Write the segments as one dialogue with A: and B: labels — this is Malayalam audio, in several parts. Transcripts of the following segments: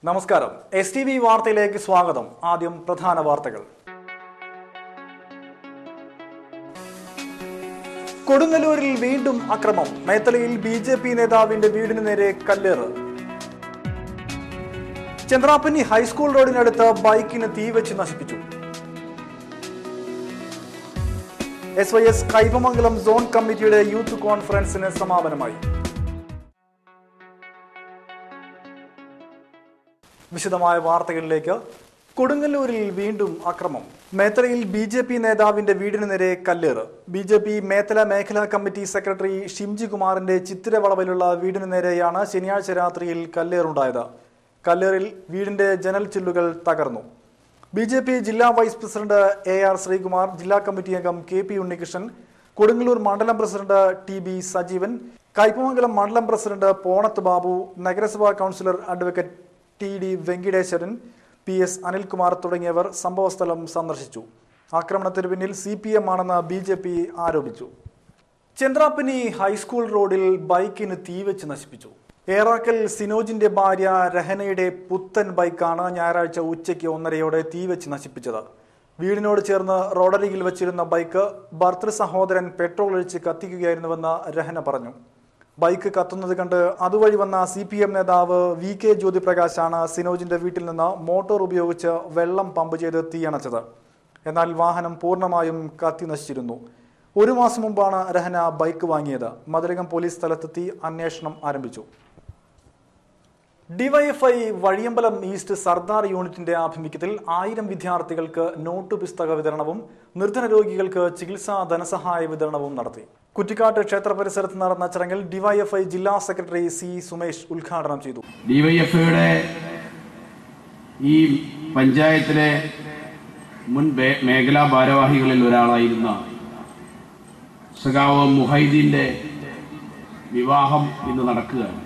A: നമസ്കാരം എസ് ടി വി വാർത്തയിലേക്ക് സ്വാഗതം ആദ്യം പ്രധാന വാർത്തകൾ കൊടുങ്ങല്ലൂരിൽ വീണ്ടും അക്രമം മേത്തലയിൽ ബി ജെ പി നേതാവിന്റെ വീടിന് നേരെ കല്ലേറ് ചന്ദ്രാപ്പനി ഹൈസ്കൂൾ റോഡിനടുത്ത് ബൈക്കിന് തീവച്ച് നശിപ്പിച്ചു S Y S Kaipamangalam zone കമ്മിറ്റിയുടെ യൂത്ത് കോൺഫറൻസിന് സമാപനമായി വിശദമായ വാർത്തകളിലേക്ക് കൊടുങ്ങല്ലൂരിൽ വീണ്ടും അക്രമം മേത്തലയിൽ ബി ജെ പി നേതാവിന്റെ വീടിന് നേരെ കല്ലേറ് ബി ജെ പി മേത്തല മേഖലാ കമ്മിറ്റി സെക്രട്ടറി ഷിംജി കുമാറിന്റെ ചിത്തിരവളവിലുള്ള വീടിന് നേരെയാണ് ശനിയാഴ്ച രാത്രിയിൽ കല്ലേറുണ്ടായത് കല്ലേറിൽ വീടിന്റെ ജനൽ ചില്ലുകൾ തകർന്നു ബി ജെ പി ജില്ലാ vice president A R Sreekumar ജില്ലാ കമ്മിറ്റി അംഗം കെ പി ഉണ്ണികൃഷ്ണൻ കൊടുങ്ങല്ലൂർ മണ്ഡലം president T B Sajeevan Kaipamangalam മണ്ഡലം പ്രസിഡന്റ് പോണത്ത് ബാബു നഗരസഭാ councillor advocate T D Venkiteswaran P S Anilkumar തുടങ്ങിയവർ സംഭവസ്ഥലം സന്ദർശിച്ചു ആക്രമണത്തിന് പിന്നിൽ സി പി എം ആണെന്ന് ബി ജെ പി ആരോപിച്ചു ചന്ദ്രാപ്പനി ഹൈസ്കൂൾ റോഡിൽ ബൈക്കിന് തീവച്ച് നശിപ്പിച്ചു ഏറാക്കൽ സിനോജിന്റെ ഭാര്യ രഹനയുടെ പുത്തൻ ബൈക്കാണ് ഞായറാഴ്ച ഉച്ചയ്ക്ക് ഒന്നരയോടെ തീവച്ച് നശിപ്പിച്ചത് വീടിനോട് ചേർന്ന് റോഡരികിൽ വച്ചിരുന്ന ബൈക്ക് ഭർത്തൃ സഹോദരൻ പെട്രോൾ ഒഴിച്ച് കത്തിക്കുകയായിരുന്നുവെന്ന് രഹന പറഞ്ഞു ബൈക്ക് കത്തുന്നത് കണ്ട് അതുവഴി വന്ന സി പി എം നേതാവ് വി കെ ജ്യോതിപ്രകാശാണ് സിനോജിന്റെ വീട്ടിൽ നിന്ന് മോട്ടോർ ഉപയോഗിച്ച് വെള്ളം പമ്പ് ചെയ്ത് തീയണച്ചത് എന്നാൽ വാഹനം പൂർണ്ണമായും കത്തി നശിച്ചിരുന്നു ഒരു മാസം മുമ്പാണ് രഹന ബൈക്ക് വാങ്ങിയത് മതിലകം പോലീസ് സ്ഥലത്തെത്തി അന്വേഷണം ആരംഭിച്ചു ഡിവൈഎഫ്ഐ വഴിയമ്പലം ഈസ്റ്റ് സർദാർ യൂണിറ്റിന്റെ ആഭിമുഖ്യത്തിൽ ആയിരം വിദ്യാർത്ഥികൾക്ക് നോട്ട് പുസ്തക വിതരണവും നിർധന രോഗികൾക്ക് ചികിത്സാ ധനസഹായ വിതരണവും നടത്തി കുറ്റിക്കാട്ട് ക്ഷേത്ര പരിസരത്ത് നടന്ന ചടങ്ങിൽ ഡിവൈഎഫ്ഐ ജില്ലാ സെക്രട്ടറി സി സുമേഷ് ഉദ്ഘാടനം ചെയ്തു
B: ഡിവൈഎഫ്ഐയുടെ ഈ പഞ്ചായത്തിലെ മുൻ ബേ- മേഖലാ ഭാരവാഹികളിൽ ഒരാളായിരുന്ന സഖാവ് മുഹൈദീന്റെ വിവാഹം ഇന്ന് നടക്കുകയാണ്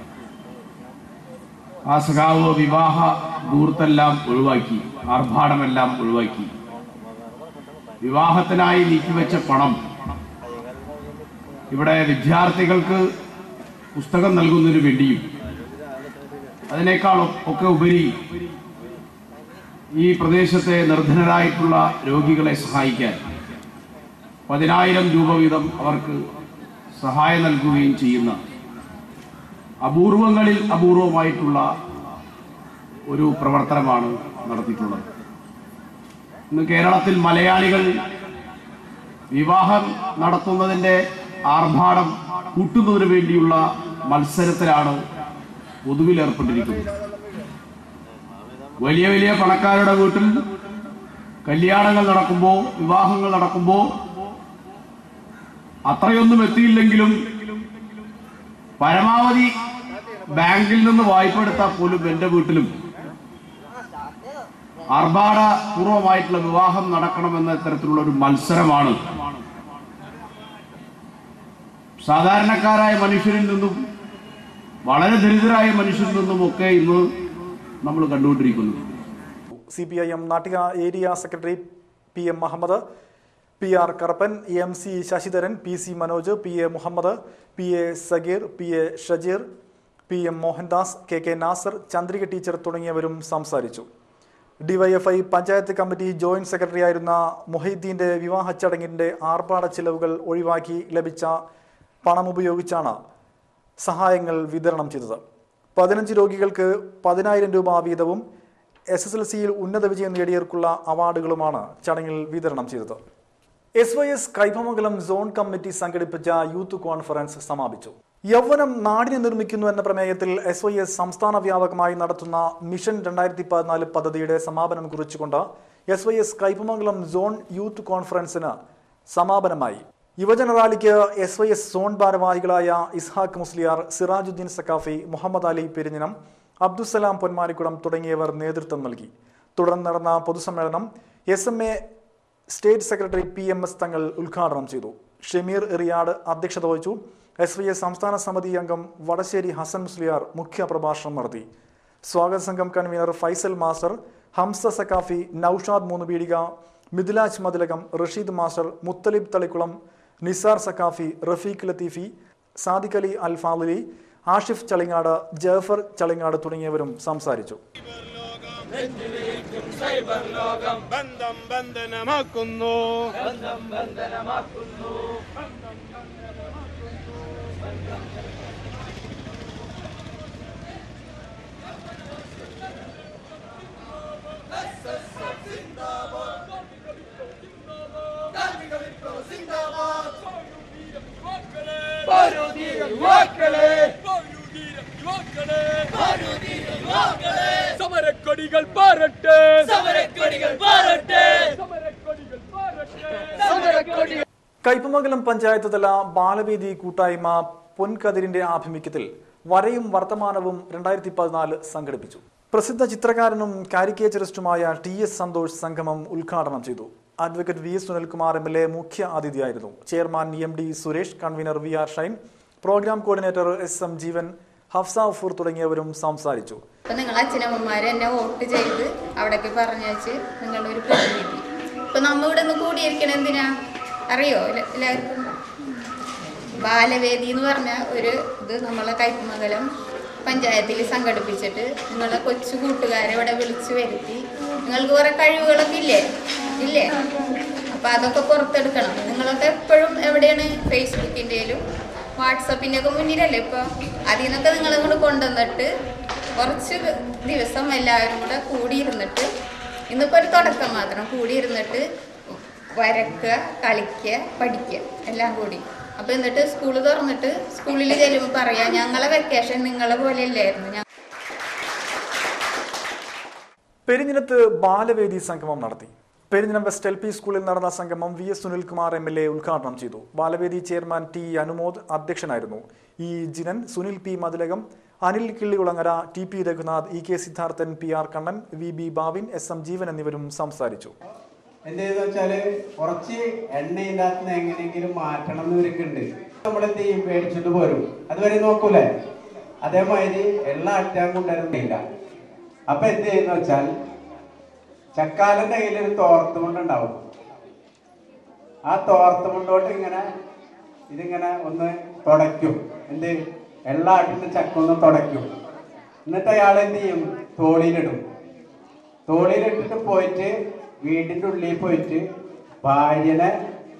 B: ആ സഖാവ് വിവാഹ ദൂർത്തെല്ലാം ഒഴിവാക്കി ആർഭാടമെല്ലാം ഒഴിവാക്കി വിവാഹത്തിനായി നീക്കിവെച്ച പണം ഇവിടെ വിദ്യാർത്ഥികൾക്ക് പുസ്തകം നൽകുന്നതിന് വേണ്ടിയും അതിനേക്കാൾ ഒക്കെ ഉപരി ഈ പ്രദേശത്തെ നിർധനരായിട്ടുള്ള രോഗികളെ സഹായിക്കാൻ പതിനായിരം രൂപ വീതം അവർക്ക് സഹായം നൽകുകയും ചെയ്യുന്ന അപൂർവങ്ങളിൽ അപൂർവമായിട്ടുള്ള ഒരു പ്രവർത്തനമാണ് നടത്തിയിട്ടുള്ളത് ഇന്ന് കേരളത്തിൽ മലയാളികൾ വിവാഹം നടത്തുന്നതിൻ്റെ ആർഭാടം കൂട്ടുന്നതിന് വേണ്ടിയുള്ള മത്സരത്തിലാണ് പൊതുവിൽ ഏർപ്പെട്ടിരിക്കുന്നത് വലിയ വലിയ പണക്കാരുടെ വീട്ടിൽ കല്യാണങ്ങൾ നടക്കുമ്പോൾ വിവാഹങ്ങൾ നടക്കുമ്പോൾ അത്രയൊന്നും എത്തിയില്ലെങ്കിലും പരമാവധി ബാങ്കിൽ നിന്ന് വായ്പ എടുത്താൽ പോലും എൻ്റെ വീട്ടിലും ആർഭാടപൂർവമായിട്ടുള്ള വിവാഹം നടക്കണമെന്ന തരത്തിലുള്ള ഒരു മത്സരമാണ് സാധാരണക്കാരായ മനുഷ്യരിൽ നിന്നും വളരെ ദരിദ്രരായ മനുഷ്യരിൽ നിന്നും ഒക്കെ ഇന്ന് നമ്മൾ കണ്ടുകൊണ്ടിരിക്കുന്നു
A: C P I M Nattika area secretary P M Muhammad P R Karappan M C Sasidharan P C Manoj P A Muhammad P A Sageer P A Shajeer P M Mohandas K K Nasar Chandrika teacher തുടങ്ങിയവരും സംസാരിച്ചു DYFI panchayat committee joint secretary ആയിരുന്ന മൊഹീദ്ദീന്റെ വിവാഹ ചടങ്ങിന്റെ ആർഭാട ചെലവുകൾ ഒഴിവാക്കി ലഭിച്ച പണം ഉപയോഗിച്ചാണ് സഹായങ്ങൾ വിതരണം ചെയ്തത് പതിനഞ്ച് രോഗികൾക്ക് പതിനായിരം രൂപ വീതവും എസ് എസ് എൽ സിയിൽ ഉന്നത വിജയം നേടിയവർക്കുള്ള അവാർഡുകളുമാണ് ചടങ്ങിൽ വിതരണം ചെയ്തത് S Y S Kaipamangalam zone committee സംഘടിപ്പിച്ച യൂത്ത് കോൺഫറൻസ് സമാപിച്ചു യൗവനം നാടിനെ നിർമ്മിക്കുന്നു എന്ന പ്രമേയത്തിൽ എസ് വൈ എസ് സംസ്ഥാന വ്യാപകമായി നടത്തുന്ന മിഷൻ രണ്ടായിരത്തി പതിനാല് പദ്ധതിയുടെ സമാപനം കുറിച്ചുകൊണ്ട് S Y S Kaipamangalam zone youth കോൺഫറൻസിന് സമാപനമായി യുവജന റാലിക്ക് എസ് വൈ എസ് സോൺ ഭാരവാഹികളായ ഇസ്ഹാഖ് മുസ്ലിയാർ സിറാജുദ്ദീൻ സക്കാഫി മുഹമ്മദ് അലി പെരിഞ്ഞനം അബ്ദുസലാം പൊന്മാരിക്കുളം തുടങ്ങിയവർ നേതൃത്വം നൽകി തുടർന്ന് നടന്ന പൊതുസമ്മേളനം S M A state secretary P M S Thangal ഉദ്ഘാടനം ചെയ്തു ഷമീർ എറിയാട് അധ്യക്ഷത വഹിച്ചു എസ് വി എസ് സംസ്ഥാന സമിതി അംഗം വടശ്ശേരി ഹസൻ മുസ്ലിയാർ മുഖ്യ പ്രഭാഷണം നടത്തി സ്വാഗത സംഘം convener Faisal master Hamsa Saqafi Noushad Moonnupeedika Mithilaj Mathilakam Rasheed master Muthalib Thalikulam Nisar Saqafi Rafeeq Latheefi Sadiq Ali Al Falili Ashif Chalingad Jafar Chalingad തുടങ്ങിയവരും സംസാരിച്ചു
C: ബന്ധം ബന്ധനമാക്കുന്നു
D: സമരക്കൊടികൾ പാറട്ടെ
E: സമരക്കൊടികൾ പാറട്ടെ
D: സമരക്കൊടികൾ പാറട്ടെ സമരക്കൊടികൾ
A: കയ്പമംഗലം പഞ്ചായത്ത് തല ബാലവേദി കൂട്ടായ്മ പൊൻകതിരിന്റെ ആഭിമുഖ്യത്തിൽ വരയും വർത്തമാനവും രണ്ടായിരത്തി പതിനാല് സംഘടിപ്പിച്ചു പ്രസിദ്ധ ചിത്രകാരനും കാരിക്കേച്ചറിസ്റ്റുമായ ടി എസ് സന്തോഷ് സംഗമം ഉദ്ഘാടനം ചെയ്തു advocate V S Sunilkumar M L A മുഖ്യ അതിഥിയായിരുന്നു chairman M D Suresh convener V R Shine programme coordinator S M Jeevan Hafsa Ufoor തുടങ്ങിയവരും സംസാരിച്ചു
F: അപ്പൊ നിങ്ങൾ അച്ഛനമ്മമാര് എന്നെ വോട്ട് ചെയ്ത് അവിടേക്ക് പറഞ്ഞയച്ച് നിങ്ങളൊരു പ്രതിനിധി ഇപ്പൊ നമ്മ ഇവിടെ നിന്ന് കൂടിയിരിക്കണ എന്തിനാ അറിയോ എല്ലാ- എല്ലാവർക്കും ബാലവേദി എന്ന് പറഞ്ഞ ഒരു ഇത് നമ്മളെ കൈപ്പമംഗലം പഞ്ചായത്തിൽ സംഘടിപ്പിച്ചിട്ട് നിങ്ങളെ കൊച്ചു കൂട്ടുകാരെ ഇവിടെ വിളിച്ചു വരുത്തി നിങ്ങൾക്ക് കുറെ കഴിവുകളൊക്കെ ഇല്ലേ ഇല്ലേ അപ്പൊ അതൊക്കെ പുറത്തെടുക്കണം നിങ്ങളൊക്കെ എപ്പോഴും എവിടെയാണ് ഫേസ്ബുക്കിൻ്റെയിലും വാട്സപ്പിൻ്റെ ഒക്കെ മുന്നിലല്ലേ ഇപ്പൊ അതിൽ നിന്നൊക്കെ നിങ്ങൾ ഇങ്ങോട്ട് കൊണ്ടുവന്നിട്ട് കുറച്ച് ദിവസം എല്ലാവരും കൂടെ കൂടിയിരുന്നിട്ട് ഇന്നിപ്പോ ഒരു തുടക്കം മാത്രം കൂടിയിരുന്നിട്ട് വരക്കുക കളിക്കുക പഠിക്കുക എല്ലാം കൂടി അപ്പൊ എന്നിട്ട് സ്കൂൾ തുറന്നിട്ട് സ്കൂളിൽ ചെല്ലുമ്പോൾ പറയാ ഞങ്ങളെ വെക്കേഷൻ നിങ്ങളെ പോലെ അല്ലായിരുന്നു ഞ-
A: പെരിഞ്ഞിനത്ത് ബാലവേദി സംഗമം നടത്തി പെരിഞ്ഞിനം വെസ്റ്റ് എൽ പി സ്കൂളിൽ നടന്ന സംഗമം V S Sunilkumar M L A ഉദ്ഘാടനം ചെയ്തു ബാലവേദി ചെയർമാൻ ടി അനുമോദ് അധ്യക്ഷനായിരുന്നു E Jinan Sunil P Mathilakam Anil Killikulangara T P Reghunath E K Sidharthan P R Kannan V B Bavin S M Jeevan എന്നിവരും സംസാരിച്ചു
G: എന്ത് ചെയ്തെന്ന് വെച്ചാല് കുറച്ച് എണ്ണ ഇതിനകത്ത് എങ്ങനെയെങ്കിലും മാറ്റണം എന്ന് ഇവർക്കുണ്ട് നമ്മൾ എന്ത് ചെയ്യും മേടിച്ചിട്ട് പോരും അതുവരെ നോക്കൂലേ അതേമാതിരി എണ്ണ അറ്റാൻ കൊണ്ടുവരുന്നില്ല അപ്പൊ എന്ത് ചെയ്യുന്ന വെച്ചാൽ ചക്കാലന്റെ കയ്യിൽ ഒരു തോർത്തുമുണ്ടുണ്ടാവും ആ തോർത്തുമുണ്ടോട്ട് ഇങ്ങനെ ഇതിങ്ങനെ ഒന്ന് തുടയ്ക്കും എന്ത് എള്ള ആട്ടിന്റെ ചക്ക ഒന്ന് തുടയ്ക്കും എന്നിട്ട് അയാൾ എന്ത് ചെയ്യും തോളിയിലിടും തോളിയിലിട്ടിട്ട് പോയിട്ട് വീടിന്റെ ഉള്ളിൽ പോയിട്ട് ഭാര്യനെ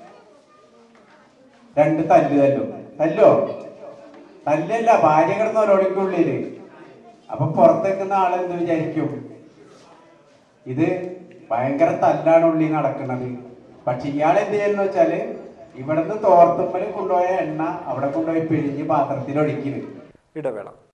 G: രണ്ട് തല്ല് തല്ലും തല്ലോ തല്ലല്ല ഭാര്യ കിടന്ന ഒരോടിക്കുള്ളില് അപ്പൊ പുറത്തേക്കുന്ന ആളെന്ത് വിചാരിക്കും ഇത് ഭയങ്കര തല്ലാണ് ഉള്ളി നടക്കുന്നത് പക്ഷെ ഇയാൾ എന്ത് ചെയ്യുന്ന വെച്ചാല് ഇവിടുന്ന് തോർത്തുമ്പല് കൊണ്ടുപോയ എണ്ണ അവിടെ കൊണ്ടുപോയി പിഴിഞ്ഞ് പാത്രത്തിൽ ഒഴിക്കുന്നത്
A: ഇടവേള